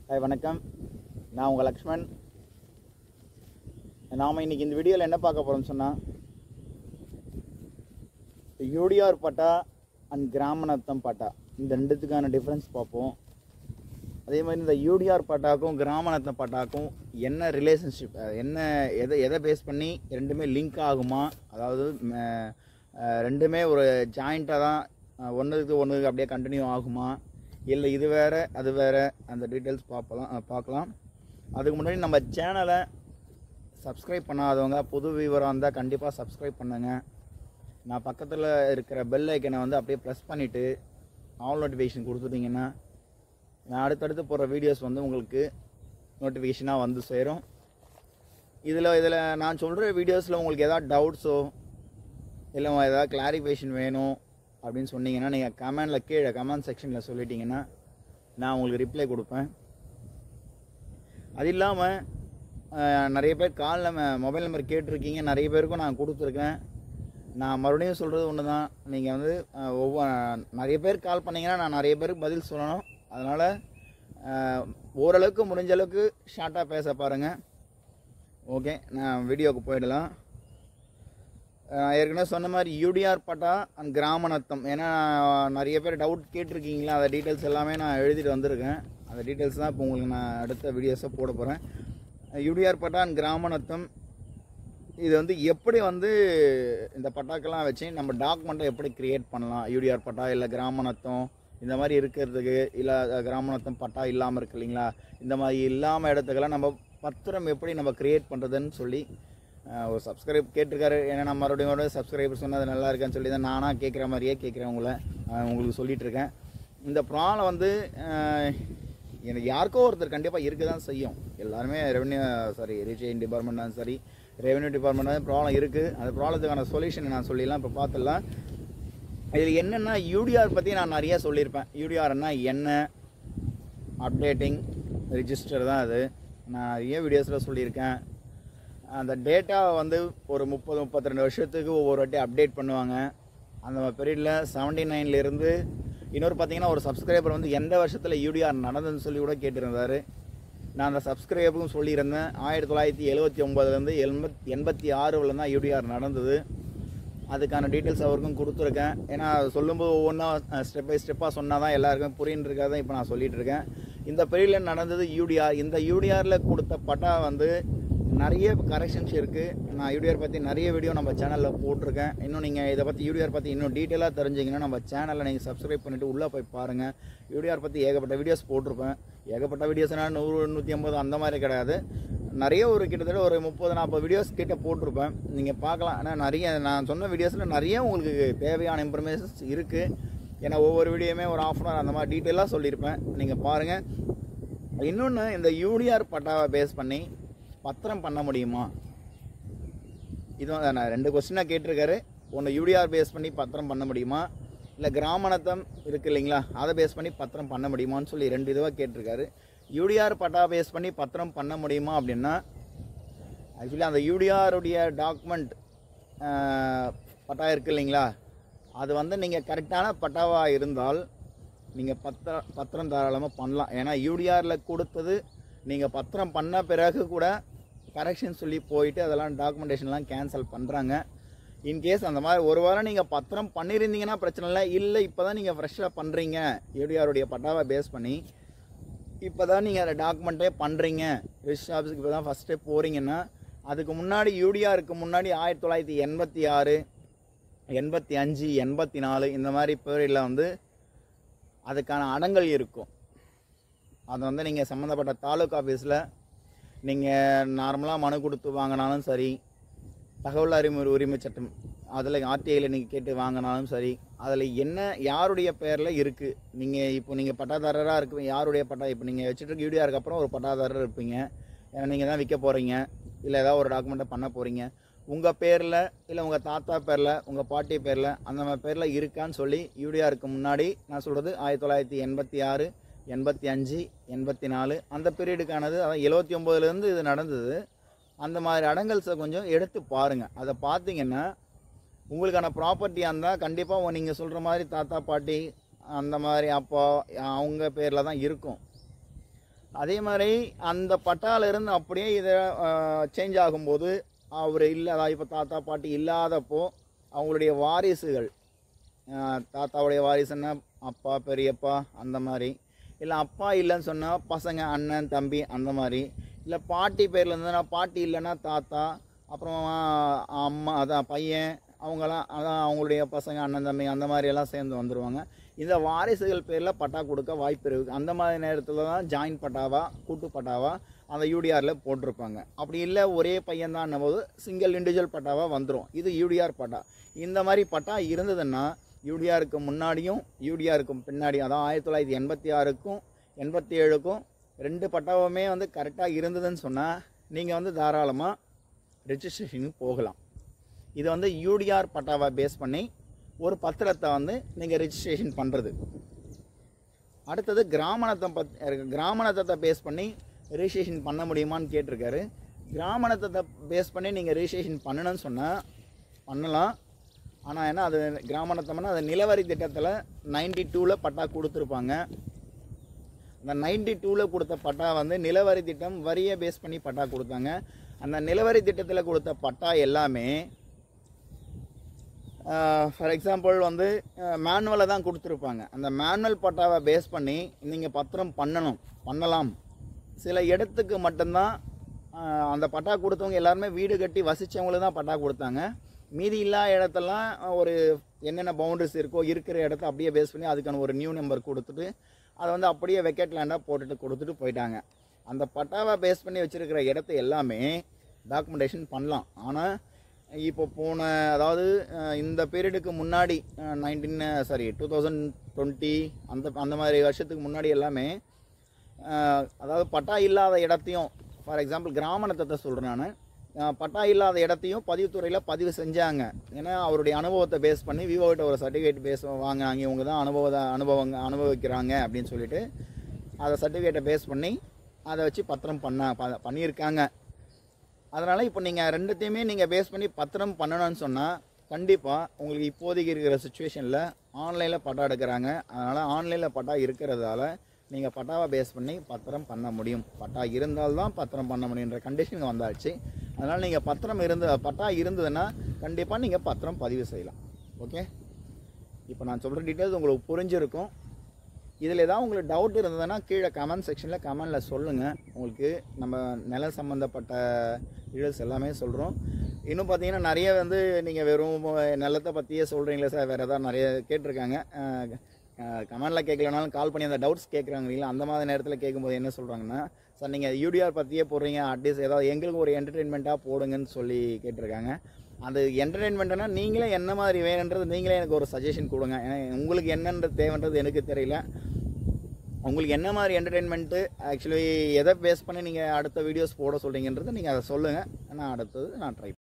hi வணக்கம் நான் உங்கள் லக்ஷ்மண் நாம் இன்னைக்கு இந்த வீடியோவில் என்ன பார்க்க போகிறோம்னு சொன்னால் யூடிஆர் பட்டா அண்ட் கிராமநத்தம் பட்டா இந்த ரெண்டுத்துக்கான டிஃப்ரென்ஸ் பார்ப்போம் அதே மாதிரி இந்த யூடிஆர் பட்டாக்கும் கிராமநத்தம் பட்டாக்கும் என்ன ரிலேஷன்ஷிப் என்ன எதை எதை பேஸ் பண்ணி ரெண்டுமே லிங்க் ஆகுமா அதாவது ம, அஹ், ரெண்டுமே ஒரு ஜாயிண்ட்டாக தான் ஒன்றுக்கு ஒன்றுக்கு அப்படியே கண்டினியூ ஆகுமா இல்லை இது வேற அது வேற அந்த டீட்டெயில்ஸ் பார்க்கலாம் அஹ், பார்க்கலாம் அதுக்கு முன்னாடி நம்ம சேனலை சப்ஸ்கிரைப் பண்ணாதவங்க புது வியூவராக இருந்தால் கண்டிப்பாக சப்ஸ்கிரைப் பண்ணுங்க நான் பக்கத்தில் இருக்கிற பெல் ஐக்கனை வந்து அப்படியே ப்ரெஸ் பண்ணிவிட்டு ஆல் நோட்டிஃபிகேஷன் கொடுத்துட்டிங்கன்னா நான் அடுத்தடுத்து போடுற வீடியோஸ் வந்து உங்களுக்கு நோட்டிஃபிகேஷனாக வந்து சேரும் இதில் இதில் நான் சொல்கிற வீடியோஸில் உங்களுக்கு ஏதாவது டவுட்ஸோ இல்லை ஏதாவது கிளாரிஃபிகேஷன் வேணும் அப்படின்னு சொன்னீங்கன்னா நீங்கள் கமெண்டில் கீழே கமெண்ட் செக்ஷனில் சொல்லிட்டீங்கன்னா நான் உங்களுக்கு ரிப்ளை கொடுப்பேன் அது இல்லாமல் நிறைய பேர் காலில் மொபைல் நம்பர் கேட்டிருக்கீங்க நிறைய பேருக்கும் நான் கொடுத்துருக்கேன் நான் மறுபடியும் சொல்கிறது ஒன்று தான் நீங்கள் வந்து அஹ், ஒவ்வொரு நிறைய பேர் கால் பண்ணீங்கன்னா நான் நிறைய பேருக்கு பதில் சொல்லணும் அதனால் ஓரளவுக்கு முடிஞ்ச அளவுக்கு ஷார்ட்டாக பேச பாருங்கள் ஓகே நான் வீடியோவுக்கு போயிடலாம் நான் ஏற்கனவே சொன்ன மாதிரி யூடிஆர் பட்டா அண்ட் கிராமநத்தம் ஏன்னா நிறைய பேர் டவுட் கேட்டிருக்கீங்களா அந்த டீட்டெயில்ஸ் எல்லாமே நான் எழுதிட்டு வந்திருக்கேன் அந்த டீட்டெயில்ஸ் தான் இப்போ உங்களுக்கு நான் அடுத்த வீடியோஸை போட போகிறேன் யூடிஆர் பட்டா அண்ட் கிராமநத்தம் இது வந்து எப்படி வந்து இந்த பட்டாக்கெல்லாம் வச்சு நம்ம டாக்குமெண்ட்டை எப்படி கிரியேட் பண்ணலாம் யூடிஆர் பட்டா இல்லை கிராமநத்தம் இந்த மாதிரி இருக்கிறதுக்கு இல்லை கிராமநத்தம் பட்டா இல்லாமல் இருக்கு இல்லைங்களா இந்த மாதிரி இல்லாமல் இடத்துக்கெல்லாம் நம்ம பத்திரம் எப்படி நம்ம கிரியேட் பண்ணுறதுன்னு சொல்லி அஹ், ஒரு சப்ஸ்கிரைப் கேட்டிருக்காரு ஏன்னா நான் மறுபடியும் மறுபடியும் சப்ஸ்கிரைபர் சொன்னது நல்லா இருக்கான்னு சொல்லி தான் நானாக கேட்குற மாதிரியே கேட்குறேன் உங்களை அஹ், உங்களுக்கு சொல்லிட்டு இருக்கேன் இந்த ப்ராப்ளம் வந்து அஹ், எனக்கு யாருக்கோ ஒருத்தர் கண்டிப்பாக இருக்க தான் செய்யும் எல்லாருமே ரெவன்யூ சாரி ரீச்சைன் டிபார்ட்மெண்ட்டாலும் சரி ரெவன்யூ டிபார்ட்மெண்ட் ப்ராப்ளம் இருக்குது அந்த ப்ராப்ளத்துக்கான சொல்யூஷன் நான் சொல்லிடலாம் இப்போ பார்த்துடலாம் இதில் என்னென்னா யூடிஆர் பற்றி நான் நிறைய சொல்லியிருப்பேன் யூடிஆர்னா என்ன அப்டேட்டிங் ரிஜிஸ்டர் தான் அது நான் நிறைய வீடியோஸில் சொல்லியிருக்கேன் அந்த டேட்டாவை வந்து ஒரு முப்பது முப்பத்தி ரெண்டு வருஷத்துக்கு ஒவ்வொரு வாட்டி அப்டேட் பண்ணுவாங்க அந்த பீரியடில் செவன்டி நைன்லேருந்து இன்னொரு பார்த்தீங்கன்னா ஒரு சப்ஸ்கிரைபர் வந்து எந்த வருஷத்தில் யூடிஆர் நடந்ததுன்னு சொல்லி கூட கேட்டிருந்தாரு நான் அந்த சப்ஸ்கிரைபரும் சொல்லியிருந்தேன் ஆயிரத்தி தொள்ளாயிரத்தி எழுபத்தி ஒம்பதுலேருந்து எண்பத் எண்பத்தி ஆறுல தான் யூடிஆர் நடந்தது அதுக்கான டீட்டெயில்ஸ் அவருக்கும் கொடுத்துருக்கேன் ஏன்னா அது சொல்லும்போது ஒவ்வொன்றா ஸ்டெப் பை ஸ்டெப்பாக சொன்னால் தான் எல்லாருக்கும் புரியுன்றக்காக தான் இப்போ நான் சொல்லிட்டு இருக்கேன் இந்த பீரியடில் நடந்தது யூடிஆர் இந்த யூடிஆரில் கொடுத்த பட்டா வந்து நிறைய கரெக்ஷன்ஸ் இருக்குது நான் யூடிஆர் பற்றி நிறைய வீடியோ நம்ம சேனலில் போட்டிருக்கேன் இன்னும் நீங்கள் இதை பற்றி யூடிஆர் பற்றி இன்னும் டீட்டெயிலாக தெரிஞ்சிங்கன்னா நம்ம சேனலில் நீங்கள் சப்ஸ்கிரைப் பண்ணிவிட்டு உள்ளே போய் பாருங்கள் யூடிஆர் பற்றி ஏகப்பட்ட வீடியோஸ் போட்டிருப்பேன் ஏகப்பட்ட வீடியோஸ்னால் நூறு நூற்றி ஐம்பது அந்த மாதிரி கிடையாது நிறைய ஒரு கிட்டத்தட்ட ஒரு முப்பது நாற்பது வீடியோஸ் கிட்ட போட்டிருப்பேன் நீங்கள் பார்க்கலாம் ஆனால் நிறைய நான் சொன்ன வீடியோஸில் நிறைய உங்களுக்கு தேவையான இன்ஃபர்மேஷன்ஸ் இருக்குது ஏன்னா ஒவ்வொரு வீடியோமே ஒரு ஆஃப் அன் அந்த மாதிரி டீட்டெயிலாக சொல்லியிருப்பேன் நீங்கள் பாருங்கள் இன்னொன்று இந்த யூடிஆர் பட்டாவை பேஸ் பண்ணி பத்திரம் பண்ண முடியுமா இது வந்து நான் ரெண்டு கொஸ்டினாக கேட்டிருக்காரு ஒன்று யூடிஆர் பேஸ் பண்ணி பத்திரம் பண்ண முடியுமா இல்லை கிராமணத்தம் இருக்கு இல்லைங்களா அதை பேஸ் பண்ணி பத்திரம் பண்ண முடியுமான்னு சொல்லி ரெண்டு இதுவாக கேட்டிருக்காரு யூடிஆர் பட்டா பேஸ் பண்ணி பத்திரம் பண்ண முடியுமா அப்படின்னா ஆக்சுவலி அந்த யூடிஆருடைய டாக்குமெண்ட் பட்டா இருக்கு இல்லைங்களா அது வந்து நீங்கள் கரெக்டான பட்டாவாக இருந்தால் நீங்கள் பத்திர பத்திரம் தாராளமாக பண்ணலாம் ஏன்னா யூடிஆரில் கொடுத்தது நீங்கள் பத்திரம் பண்ண பிறகு கூட கரெக்ஷன் சொல்லி போயிட்டு அதெல்லாம் டாக்குமெண்டேஷன்லாம் கேன்சல் பண்ணுறாங்க இன்கேஸ் அந்த மாதிரி ஒரு வாரம் நீங்கள் பத்திரம் பண்ணியிருந்தீங்கன்னா பிரச்சனை இல்லை இல்லை இப்போ தான் நீங்கள் ஃப்ரெஷ்ஷாக பண்ணுறீங்க யூடிஆருடைய பட்டாவை பேஸ் பண்ணி இப்போ தான் நீங்கள் அதை டாக்குமெண்ட்டே பண்ணுறீங்க ரிஜிஸ்டர் ஆஃபீஸுக்கு இப்போ தான் ஃபஸ்ட்டே போகிறீங்கன்னா அதுக்கு முன்னாடி யூடிஆருக்கு முன்னாடி ஆயிரத்தி தொள்ளாயிரத்தி எண்பத்தி ஆறு எண்பத்தி அஞ்சு எண்பத்தி நாலு இந்த மாதிரி பீரியடில் வந்து அதுக்கான அடங்கல் இருக்கும் அது வந்து நீங்கள் சம்மந்தப்பட்ட தாலுக்கா ஆஃபீஸில் நீங்கள் நார்மலாக மனு கொடுத்து வாங்கினாலும் சரி தகவல் அறிமுறை உரிமை சட்டம் அதில் ஆர்டிஐயில் நீங்கள் கேட்டு வாங்கினாலும் சரி அதில் என்ன யாருடைய பேரில் இருக்குது நீங்கள் இப்போ நீங்கள் பட்டாதாரராக இருக்கு யாருடைய பட்டா இப்போ நீங்கள் வச்சுட்டு இருக்க யூடிஆருக்கு அப்புறம் ஒரு பட்டாதாரர் இருப்பீங்க ஏன்னா நீங்கள் தான் விற்க போகிறீங்க இல்லை ஏதாவது ஒரு டாக்குமெண்ட்டை பண்ண போகிறீங்க உங்கள் பேரில் இல்லை உங்கள் தாத்தா பேரில் உங்கள் பாட்டி பேரில் அந்த மாதிரி பேரில் இருக்கான்னு சொல்லி யூடிஆருக்கு முன்னாடி நான் சொல்கிறது ஆயிரத்தி தொள்ளாயிரத்தி எண்பத்தி ஆறு எண்பத்தி அஞ்சு எண்பத்தி நாலு அந்த பீரியடுக்கானது அதான் எழுபத்தி ஒம்போதுலேருந்து இது நடந்தது அந்த மாதிரி அடங்கல்ஸை கொஞ்சம் எடுத்து பாருங்கள் அதை பார்த்தீங்கன்னா உங்களுக்கான ப்ராப்பர்ட்டியாக இருந்தால் கண்டிப்பாக நீங்கள் சொல்கிற மாதிரி தாத்தா பாட்டி அந்த மாதிரி அப்பா அவங்க பேரில் தான் இருக்கும் அதே மாதிரி அந்த பட்டால இருந்து அப்படியே இதை சேஞ்ச் ஆகும்போது அவர் இல்லை அதாவது இப்போ தாத்தா பாட்டி இல்லாதப்போ அவங்களுடைய வாரிசுகள் ஆஹ் தாத்தாவுடைய வாரிசுன்னா அப்பா பெரியப்பா அந்த மாதிரி இல்லை அப்பா இல்லைன்னு சொன்னால் பசங்க அண்ணன் தம்பி அந்த மாதிரி இல்லை பாட்டி பேரில் இருந்ததுன்னா பாட்டி இல்லைன்னா தாத்தா அப்புறம் ஆஹ் அம்மா அதான் பையன் அவங்களாம் அதான் அவங்களுடைய பசங்க அண்ணன் தம்பி அந்த மாதிரி எல்லாம் சேர்ந்து வந்துடுவாங்க இந்த வாரிசுகள் பேரில் பட்டா கொடுக்க வாய்ப்பு இருக்குது அந்த மாதிரி நேரத்தில் தான் ஜாயின் பட்டாவா கூட்டு பட்டாவா அந்த யூடிஆரில் போட்டிருப்பாங்க அப்படி இல்லை ஒரே பையன் தான் போது சிங்கிள் இண்டிவிஜுவல் பட்டாவா வந்துடும் இது யூடிஆர் பட்டா இந்த மாதிரி பட்டா இருந்ததுன்னா யூடிஆருக்கு முன்னாடியும் யூடிஆருக்கு பின்னாடி அதான் ஆயிரத்தி தொள்ளாயிரத்தி எண்பத்தி ஆறுக்கும் எண்பத்தி ஏழுக்கும் ரெண்டு பட்டாவுமே வந்து கரெக்டாக இருந்ததுன்னு சொன்னால் நீங்கள் வந்து தாராளமாக ரெஜிஸ்ட்ரேஷனுக்கு போகலாம் இது வந்து யூடிஆர் பட்டாவை பேஸ் பண்ணி ஒரு பத்திரத்தை வந்து நீங்கள் ரெஜிஸ்ட்ரேஷன் பண்ணுறது அடுத்தது கிராமணத்தம் பத் கிராமணத்தத்தை பேஸ் பண்ணி ரிஜிஸ்ட்ரேஷன் பண்ண முடியுமான்னு கேட்டிருக்காரு கிராமணத்தத்தை பேஸ் பண்ணி நீங்கள் ரிஜிஸ்ட்ரேஷன் பண்ணணும்னு சொன்னால் பண்ணலாம் ஆனால் என்ன அது கிராமணத்தம்னா அது நிலவரி திட்டத்தில் நைன்டி டூவில் பட்டா கொடுத்துருப்பாங்க அந்த நைன்டி டூவில் கொடுத்த பட்டா வந்து நிலவரி திட்டம் வரியை பேஸ் பண்ணி பட்டா கொடுத்தாங்க அந்த நிலவரி திட்டத்தில் கொடுத்த பட்டா எல்லாமே ஃபார் எக்ஸாம்பிள் வந்து மேனுவலை தான் கொடுத்துருப்பாங்க அந்த மேனுவல் பட்டாவை பேஸ் பண்ணி நீங்கள் பத்திரம் பண்ணணும் பண்ணலாம் சில இடத்துக்கு மட்டும்தான் ஆஹ், அந்த பட்டா கொடுத்தவங்க எல்லாருமே வீடு கட்டி வசித்தவங்களுக்கு தான் பட்டா கொடுத்தாங்க மீதி இல்லாத இடத்தெல்லாம் ஒரு என்னென்ன பவுண்டரிஸ் இருக்கோ இருக்கிற இடத்த அப்படியே பேஸ் பண்ணி அதுக்கான ஒரு நியூ நம்பர் கொடுத்துட்டு அதை வந்து அப்படியே வெக்கெட் லேண்டாக போட்டுட்டு கொடுத்துட்டு போயிட்டாங்க அந்த பட்டாவை பேஸ் பண்ணி வச்சுருக்கிற இடத்த எல்லாமே டாக்குமெண்டேஷன் பண்ணலாம் ஆனால் இப்போ போன அதாவது அஹ், இந்த பீரியடுக்கு முன்னாடி nineteen sorry two thousand twenty அந்த அந்த மாதிரி வருஷத்துக்கு முன்னாடி எல்லாமே அஹ், அதாவது பட்டா இல்லாத இடத்தையும் ஃபார் எக்ஸாம்பிள் கிராமணத்தை சொல்கிறேன் நான் பட்டா இல்லாத இடத்தையும் பதிவுத்துறையில் பதிவு செஞ்சாங்க ஏன்னா அவருடைய அனுபவத்தை பேஸ் பண்ணி விவோகிட்ட ஒரு சர்டிஃபிகேட் பேஸ் வாங்கினாங்க இவங்க தான் அனுபவ அனுபவங்க அனுபவிக்கிறாங்க அப்படின்னு சொல்லிட்டு அதை சர்டிஃபிகேட்டை பேஸ் பண்ணி அதை வச்சு பத்திரம் பண்ண ப- பண்ணியிருக்காங்க அதனால் இப்போ நீங்கள் ரெண்டுத்தையுமே நீங்கள் பேஸ் பண்ணி பத்திரம் பண்ணணும்னு சொன்னால் கண்டிப்பாக உங்களுக்கு இப்போதைக்கு இருக்கிற சுச்சுவேஷனில் ஆன்லைனில் பட்டா எடுக்கிறாங்க அதனால் ஆன்லைனில் பட்டா இருக்கிறதால நீங்கள் பட்டாவை பேஸ் பண்ணி பத்திரம் பண்ண முடியும் பட்டா இருந்தால்தான் பத்திரம் பண்ண முடியுன்ற கண்டிஷனுக்கு வந்தாச்சு அதனால் நீங்கள் பத்திரம் இருந்து பட்டா இருந்ததுன்னா கண்டிப்பாக நீங்கள் பத்திரம் பதிவு செய்யலாம் ஓகே இப்போ நான் சொல்கிற டீட்டெயில்ஸ் உங்களுக்கு புரிஞ்சிருக்கும் இதில் ஏதாவது உங்களுக்கு டவுட் இருந்ததுன்னா கீழே கமெண்ட் செக்ஷனில் கமெண்டில் சொல்லுங்கள் உங்களுக்கு நம்ம நிலம் சம்மந்தப்பட்ட டீட்டெயில்ஸ் எல்லாமே சொல்கிறோம் இன்னும் பார்த்தீங்கன்னா நிறைய வந்து நீங்கள் வெறும் நிலத்தை பற்றியே சொல்கிறீங்களே சார் வேறு ஏதாவது நிறைய கேட்டிருக்காங்க கமெண்டில் கேட்கலனாலும் கால் பண்ணி அந்த டவுட்ஸ் கேட்குறாங்க இல்லைங்களா அந்த மாதிரி நேரத்தில் கேட்கும்போது என்ன சொல்கிறாங்கன்னா சார் நீங்கள் யூடிஆர் பற்றியே போடுறீங்க அட்லீஸ்ட் ஏதாவது எங்களுக்கு ஒரு என்டர்டெயின்மெண்ட்டாக போடுங்கன்னு சொல்லி கேட்டிருக்காங்க அது என்டர்டெயின்மெண்ட்னா நீங்களே என்ன மாதிரி வேணுன்றது நீங்களே எனக்கு ஒரு சஜஷன் கொடுங்க ஏன்னா உங்களுக்கு என்னன்றது தேவைன்றது எனக்கு தெரியல உங்களுக்கு என்ன மாதிரி என்டர்டெயின்மெண்ட்டு ஆக்சுவலி எதை பேஸ் பண்ணி நீங்கள் அடுத்த வீடியோஸ் போட சொல்கிறீங்கன்றது நீங்கள் அதை சொல்லுங்கள் நான் அடுத்தது நான் ட்ரை